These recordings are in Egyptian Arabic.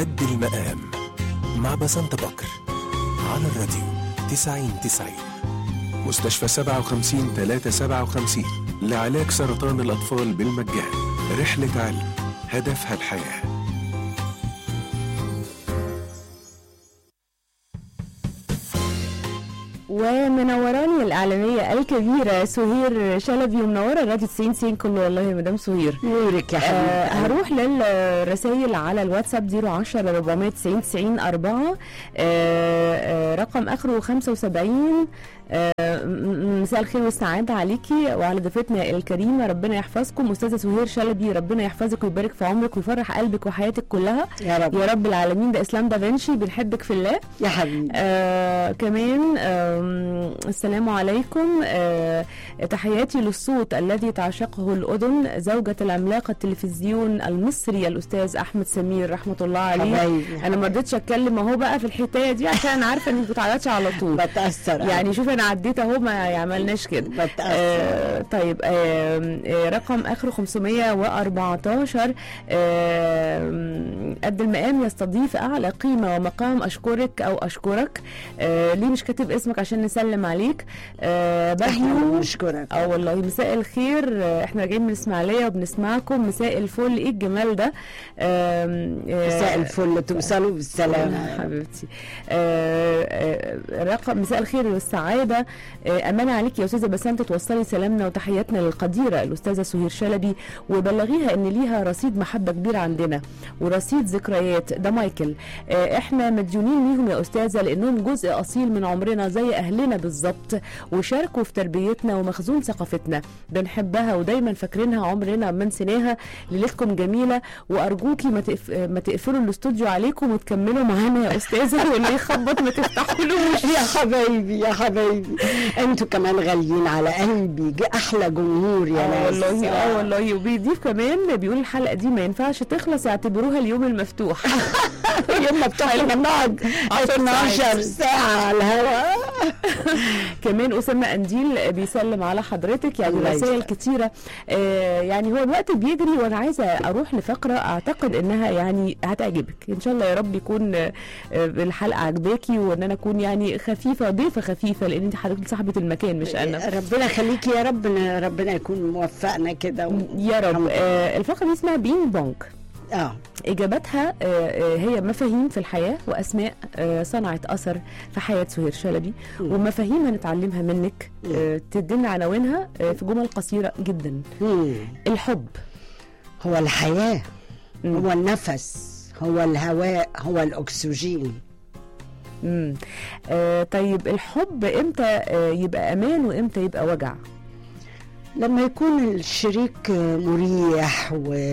قد المقام مع بسنت بكر على الراديو 90 90 مستشفى 57 357 لعلاج سرطان الأطفال بالمجان رحلة علم هدفها الحياه ومنوراني الإعلامية الكبيرة سهير شلبي ومنورة الراديو 90 90 كله والله يا مدام سهير نورك يا آه حبيبي هروح للرسائل على الواتساب 010 490 90 4 آه آه رقم اخره 75 آه م- م- مساء الخير والسعادة عليكي وعلى ضيفتنا الكريمة ربنا يحفظكم أستاذة سهير شلبي ربنا يحفظك ويبارك في عمرك ويفرح قلبك وحياتك كلها يا رب يا رب العالمين ده إسلام دافنشي بنحبك في الله يا حبيبي آه كمان آم، السلام عليكم آه تحياتي للصوت الذي تعشقه الأذن زوجة العملاق التلفزيون المصري الأستاذ أحمد سمير رحمة الله عليه حبايبي أنا ما رضيتش أتكلم أهو بقى في الحكاية دي عشان أنا عارفة إنك بتعيطي على طول بتأثر يعني شوف أنا عديت أهو ما عملناش كده بتأثر آه طيب آه آه رقم اخره 514 آه قد المقام يستضيف اعلى قيمه ومقام اشكرك او اشكرك آه ليه مش كاتب اسمك عشان نسلم عليك آه احنا بهيو بنشكرك اه والله مساء الخير آه، احنا راجعين من الاسماعيليه وبنسمعكم مساء الفل ايه الجمال ده آم، آه، مساء الفل توصلوا بالسلامة حبيبتي آه، آه، رقم مساء الخير والسعاده آه، امانه عليك يا استاذه بسنت توصلي سلامنا وتحياتنا للقديره الاستاذه سهير شلبي وبلغيها ان ليها رصيد محبه كبير عندنا ورصيد ذكريات ده مايكل آه، احنا مديونين ليهم يا استاذه لانهم جزء اصيل من عمرنا زي اهلنا بالظبط وشاركوا في تربيتنا ومخزون ثقافتنا بنحبها ودايما فاكرينها عمرنا ما نسيناها ليلتكم جميله وارجوكي ما تقف... ما تقفلوا الاستوديو عليكم وتكملوا معانا يا استاذه واللي يخبط ما تفتحولوش يا حبايبي يا حبايبي انتوا كمان غاليين على قلبي ج- احلى جمهور يا اه ناس والله اه والله وبيضيف كمان بيقول الحلقه دي ما ينفعش تخلص اعتبروها اليوم المفتوح يوم ما بتاخد نقعد 12 ساعة على الهواء كمان اسامه قنديل بيسلم على حضرتك يعني الله رسائل يسلمك. كتيره آه يعني هو الوقت بيجري وانا عايزه اروح لفقره اعتقد انها يعني هتعجبك ان شاء الله يا رب يكون آه، آه، الحلقه عجباكي وان انا اكون يعني خفيفه ضيفه خفيفه لان انت حضرتك صاحبه المكان مش انا ربنا يخليكي يا رب ربنا يكون موفقنا كده و... يا رب الحمد آه الفقره دي اسمها بينج بونج اه اجاباتها آه، آه، هي مفاهيم في الحياه واسماء آه، صنعت اثر في حياه سهير شلبي مم. ومفاهيم هنتعلمها منك آه، تدينا عناوينها آه، في جمل قصيره جدا مم. الحب هو الحياة مم. هو النفس هو الهواء هو الأكسجين مم. آه، طيب الحب امتى آه، يبقى امان وامتى يبقى وجع لما يكون الشريك مريح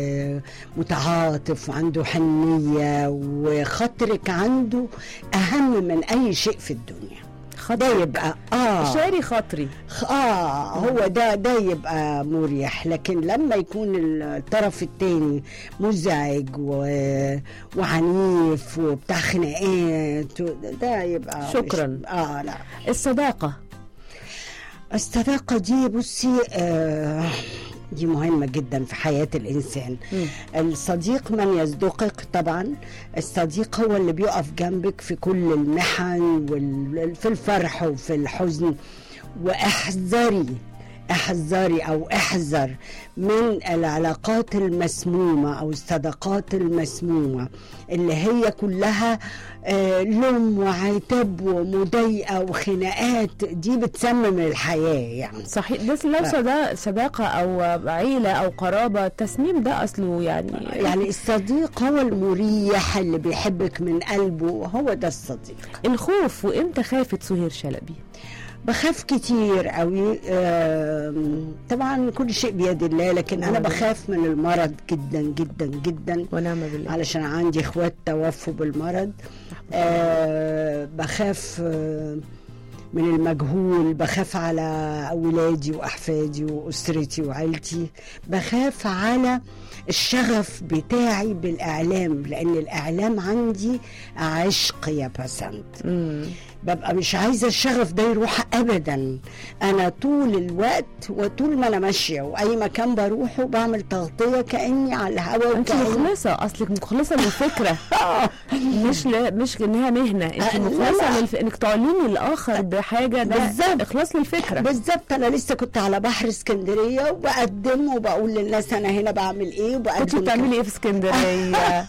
ومتعاطف وعنده حنية وخاطرك عنده أهم من أي شيء في الدنيا ده يبقى آه شاري خاطري اه هو ده ده يبقى مريح لكن لما يكون الطرف التاني مزعج و... وعنيف وبتاع خناقات و- ده يبقى مش- شكراً. اه لا الصداقه الصداقة دي بصي آه دي مهمة جدا في حياة الإنسان مم. الصديق من يصدقك طبعا الصديق هو اللي بيقف جنبك في كل المحن وال... في الفرح وفي الحزن واحذري احذري او احذر من العلاقات المسمومة او الصداقات المسمومة اللي هي كلها آه، لوم وعتاب ومضايقة وخناقات دي بتسمم الحياة يعني صحيح بس لو صدا- صداقه او عيله او قرابه التسميم ده اصله يعني يعني الصديق هو المريح اللي بيحبك من قلبه هو ده الصديق الخوف وامتى خافت سهير شلبي بخاف كتير قوي آم، طبعا كل شيء بيد الله لكن انا نعم. بخاف من المرض جدا جدا جدا ونعم بالله علشان عندي اخوات توفوا بالمرض آه بخاف آه من المجهول بخاف على ولادي واحفادي واسرتي وعيلتي بخاف على الشغف بتاعي بالاعلام لان الاعلام عندي عشق يا بسنت مم. ببقى مش عايزه الشغف ده يروح ابدا انا طول الوقت وطول ما انا ماشيه واي مكان بروحه بعمل تغطيه كاني على الهواء انت وكأني- مخلصه اصلك مخلصه للفكره مش ل... مش انها مهنه انت آه، لا، مخلصه لا. للف... انك تعلمي الاخر بحاجه ده بالظبط. اخلاص للفكره بالظبط انا لسه كنت على بحر اسكندريه وبقدم وبقول للناس انا هنا بعمل ايه وبقدم كنت بتعملي ايه في اسكندريه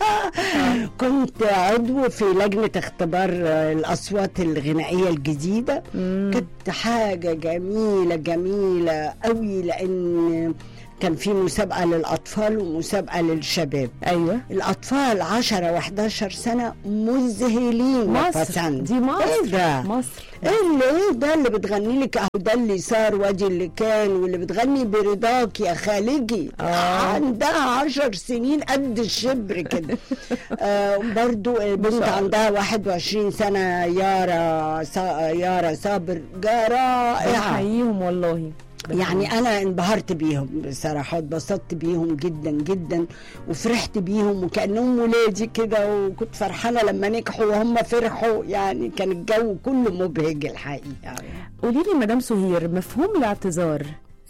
كنت عضو في لجنة اختبار الأصوات الغنائية الجديدة كانت حاجة جميلة جميلة قوي لأن كان في مسابقة للأطفال ومسابقة للشباب ايوه الأطفال 10 و11 سنة مذهلين يا مصر فسان. دي مصر إيه ده؟ مصر ايه اللي ايه ده اللي بتغني لك اهو ده اللي صار وادي اللي كان واللي بتغني برضاك يا خالجي آه. عندها عشر سنين قد الشبر كده آه برضو البنت الله. عندها 21 سنة يارا سا يارا صابر رائعة بحييهم والله يعني انا انبهرت بيهم بصراحه اتبسطت بيهم جدا جدا وفرحت بيهم وكانهم ولادي كده وكنت فرحانه لما نجحوا وهم فرحوا يعني كان الجو كله مبهج الحقيقه قولي لي مدام سهير مفهوم الاعتذار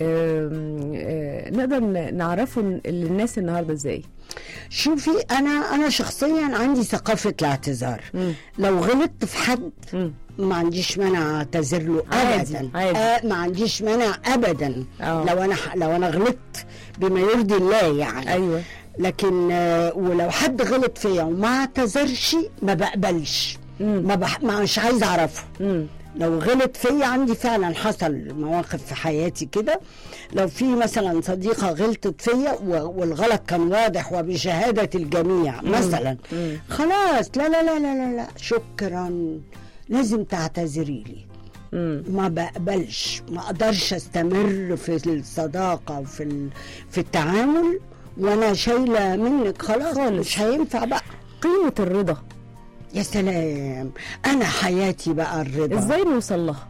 آم، آه، نقدر ن- نعرفه ن- للناس النهارده ازاي شوفي انا انا شخصيا عندي ثقافه الاعتذار مم. لو غلطت في حد مم. ما عنديش مانع اعتذر له عادي، ابدا عادي. آه ما عنديش مانع ابدا آه. لو انا لو انا غلطت بما يرضي الله يعني ايوه لكن آه، ولو حد غلط فيا وما اعتذرش ما بقبلش مم. ما, بح... ما مش عايزه اعرفه مم. لو غلط فيا عندي فعلا حصل مواقف في حياتي كده لو في مثلا صديقه غلطت فيا و- والغلط كان واضح وبشهاده الجميع مثلا مم. خلاص لا لا لا لا لا, لا. شكرا لازم تعتذري لي مم. ما بقبلش ما اقدرش استمر في الصداقه وفي ال... في التعامل وانا شايله منك خلاص خالص. مش هينفع بقى قيمه الرضا يا سلام انا حياتي بقى الرضا ازاي نوصل لها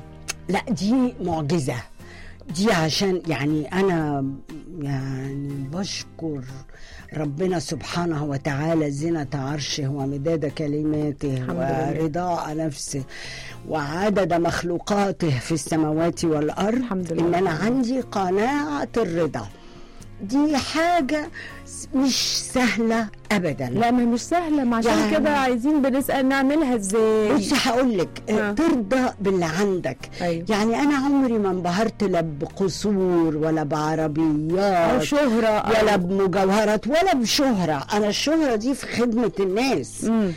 لا دي معجزه دي عشان يعني انا يعني بشكر ربنا سبحانه وتعالى زنة عرشه ومداد كلماته الحمد لله. ورضاء نفسه وعدد مخلوقاته في السماوات والأرض الحمد لله. إن أنا عندي قناعة الرضا دي حاجة مش سهلة أبدا لا ما هي مش سهله ما عشان يعني- كده عايزين بنسال نعملها ازاي بصي هقول لك آه. ترضى باللي عندك أيوة. يعني انا عمري ما انبهرت لا بقصور ولا او بعربيات شهره أو- ولا بمجوهرات ولا بشهرة أنا الشهرة دي في خدمة الناس مم.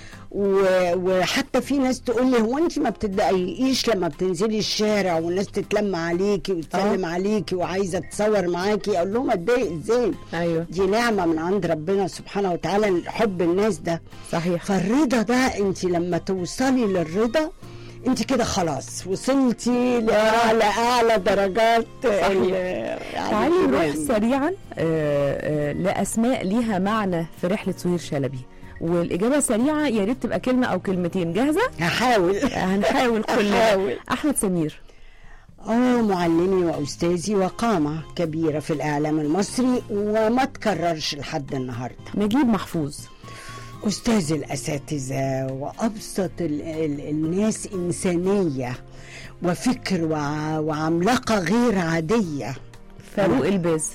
و- وحتى في ناس تقول لي هو انت ما بتتضايقيش لما بتنزلي الشارع والناس تتلم عليكي وتسلم عليكي وعايزه تتصور معاكي اقول لهم اتضايق ازاي ايوه دي نعمه من عند ربنا سبحانه وتعالى حب الناس ده صحيح فالرضا ده انت لما توصلي للرضا انت كده خلاص وصلتي لاعلى اعلى درجات ال- يعني تعالي نروح الإيمان. سريعا آه، آه، لاسماء ليها معنى في رحله سهير شلبي والاجابه سريعه يا ريت تبقى كلمه او كلمتين جاهزه هحاول هنحاول كلنا هحاول. احمد سمير اه معلمي واستاذي وقامه كبيره في الاعلام المصري وما تكررش لحد النهارده نجيب محفوظ استاذ الاساتذه وابسط ال ال الناس انسانيه وفكر وع وعملاقه غير عاديه فاروق الباز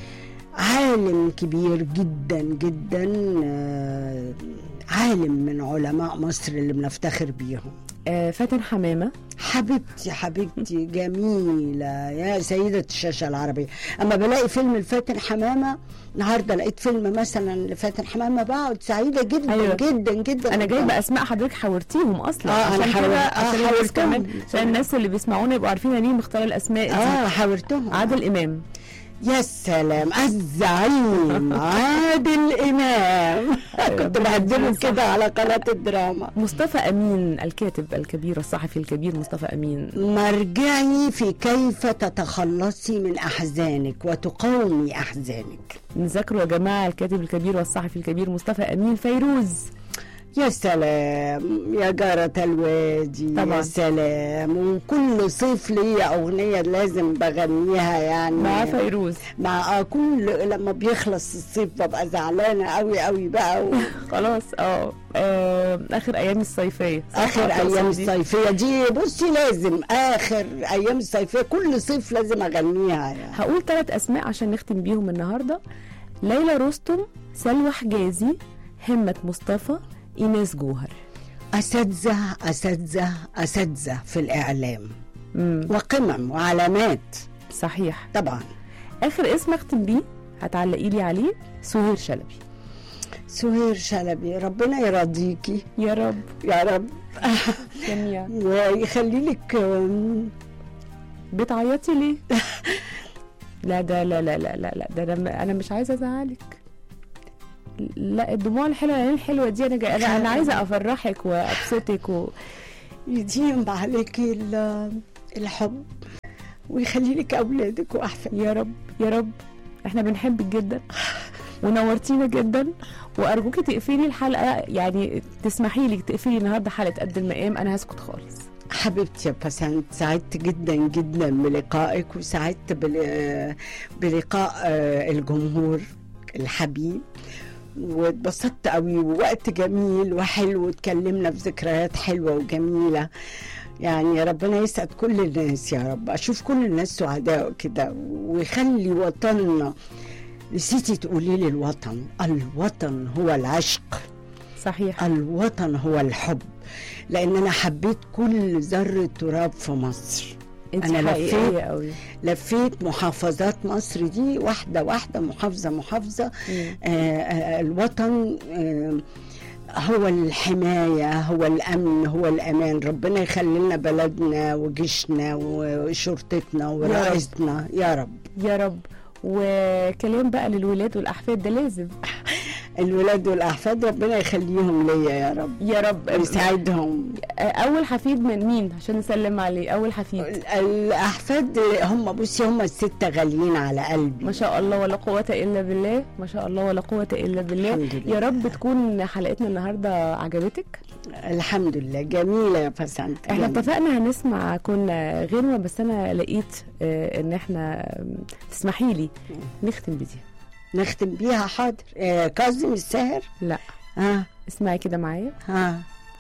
عالم كبير جدا جدا آه، عالم من علماء مصر اللي بنفتخر بيهم آه، فاتن حمامه حبيبتي حبيبتي جميلة يا سيدة الشاشة العربية أما بلاقي فيلم الفاتن حمامة النهاردة لقيت فيلم مثلا لفاتن حمامة بقعد سعيدة جدا أيوة. أيوة. جدا جدا انا جايبه اسماء حضرتك حاورتيهم اصلا آه، أنا عشان حاور- كده آه، عشان الناس حاورتهم. كمان عشان الناس اللي بيسمعونا يبقوا عارفين أنا ليه مختاره الاسماء دي اه حاورتهم عادل امام يا سلام الزعيم عادل إمام كنت بقدمه كده على قناة الدراما مصطفى امين الكاتب الكبير الصحفي الكبير مصطفى امين مرجعي في كيف تتخلصي من أحزانك وتقاومي أحزانك نذاكروا يا جماعه الكاتب الكبير والصحفي الكبير مصطفى امين فيروز يا سلام يا جارة الوادي طبعاً. يا سلام وكل صيف ليا أغنية لازم بغنيها يعني مع فيروز مع آه كل لما بيخلص الصيف ببقى زعلانة قوي قوي بقى و... خلاص اه آه، اخر ايام الصيفيه صح؟ آخر تقصد أيام دي؟ الصيفية دي بصي لازم آخر أيام الصيفية كل صيف لازم أغنيها يعني هقول ثلاث اسماء عشان نختم بيهم النهارده ليلى رستم سلوى حجازي همة مصطفى ايناس جوهر أساتذة أساتذة أساتذة في الإعلام امم وقمم وعلامات صحيح طبعا اخر اسم اختم بيه هتعلقي لي عليه سهير شلبي سهير شلبي ربنا يرضيكي يا رب يا رب جميع ويخلي لك آم، بتعيطي ليه لا ده لا لا لا لا لا ده انا انا مش عايزه ازعلك لا الدموع الحلوه العين الحلوه دي انا جاي انا انا عايزه افرحك وابسطك و... يديم عليكي ال- الحب ويخلي لك اولادك واحفادك يا رب يا رب احنا بنحبك جدا ونورتينا جدا وارجوكي تقفلي الحلقه يعني تسمحي لي تقفلي النهارده حلقه قد المقام انا هسكت خالص حبيبتي يا بسنت سعدت جدا جدا بلقائك وسعدت بل- بلقاء آه، الجمهور الحبيب واتبسطت قوي ووقت جميل وحلو واتكلمنا في ذكريات حلوه وجميله يعني ربنا يسعد كل الناس يا رب اشوف كل الناس سعداء كده ويخلي وطننا نسيتي تقولي لي الوطن الوطن هو العشق صحيح الوطن هو الحب لان انا حبيت كل ذره تراب في مصر انت أنا حقيقيه لفيت. قوي لفيت محافظات مصر دي واحده واحده محافظه محافظه مم. آه آه الوطن آه هو الحماية هو الأمن هو الأمان ربنا يخلي لنا بلدنا وجيشنا وشرطتنا ورئيسنا يا رب يا رب وكلام بقى للولاد والاحفاد ده لازم الولاد والأحفاد ربنا يخليهم ليا يا رب يا رب ويساعدهم اول حفيد من مين عشان نسلم عليه اول حفيد الأحفاد هم بصي هم الستة غاليين على قلبي ما شاء الله ولا قوة إلا بالله ما شاء الله ولا قوة إلا بالله الحمد لله. يا رب تكون حلقتنا النهاردة عجبتك الحمد لله جميلة يا بسنت احنا جميلة. اتفقنا هنسمع كنا غنوة بس أنا لقيت آه، إن احنا آم، تسمحي لي نختم بدي نختم بيها حاضر آه كاظم الساهر لا ها اسمعي كده معايا ها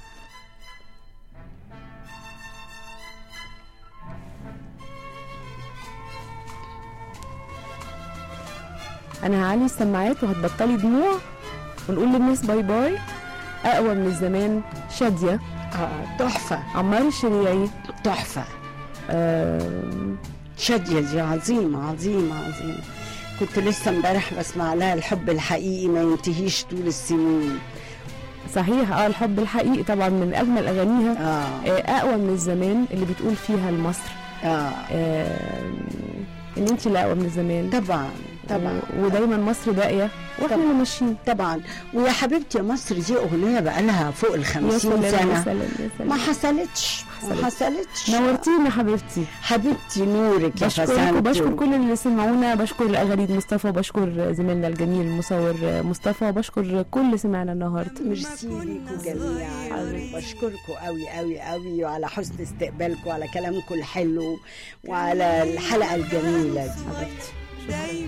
أنا هعلي السماعات وهتبطلي دموع ونقول للناس باي باي أقوى من الزمان شادية اه تحفة عمار الشريعي تحفة آم، شادية دي عظيمة عظيمة عظيمة كنت لسه امبارح بسمع لها الحب الحقيقي ما ينتهيش طول السنين صحيح اه الحب الحقيقي طبعا من أجمل أغانيها اه آه، اقوى من الزمان اللي بتقول فيها لمصر اه آه، ان انت لا اقوى من الزمان طبعا طبعا و- ودايما مصر باقيه واحنا اللي ماشيين طبعا ويا حبيبتي يا مصر دي اغنيه بقالها فوق ال يا 50 سلام يا سنه سلام يا سلام ما حصلتش ما حصلتش نورتينا حبيبتي حبيبتي نورك يا بشكرك فسانتو وبشكر كل اللي سمعونا بشكر اغاني مصطفى وبشكر زميلنا الجميل المصور مصطفى وبشكر كل اللي سمعنا النهارده ميرسي ليكوا جميعا بشكركم قوي قوي قوي وعلى حسن استقبالكم وعلى كلامكم الحلو وعلى الحلقه الجميله دي حبيبتي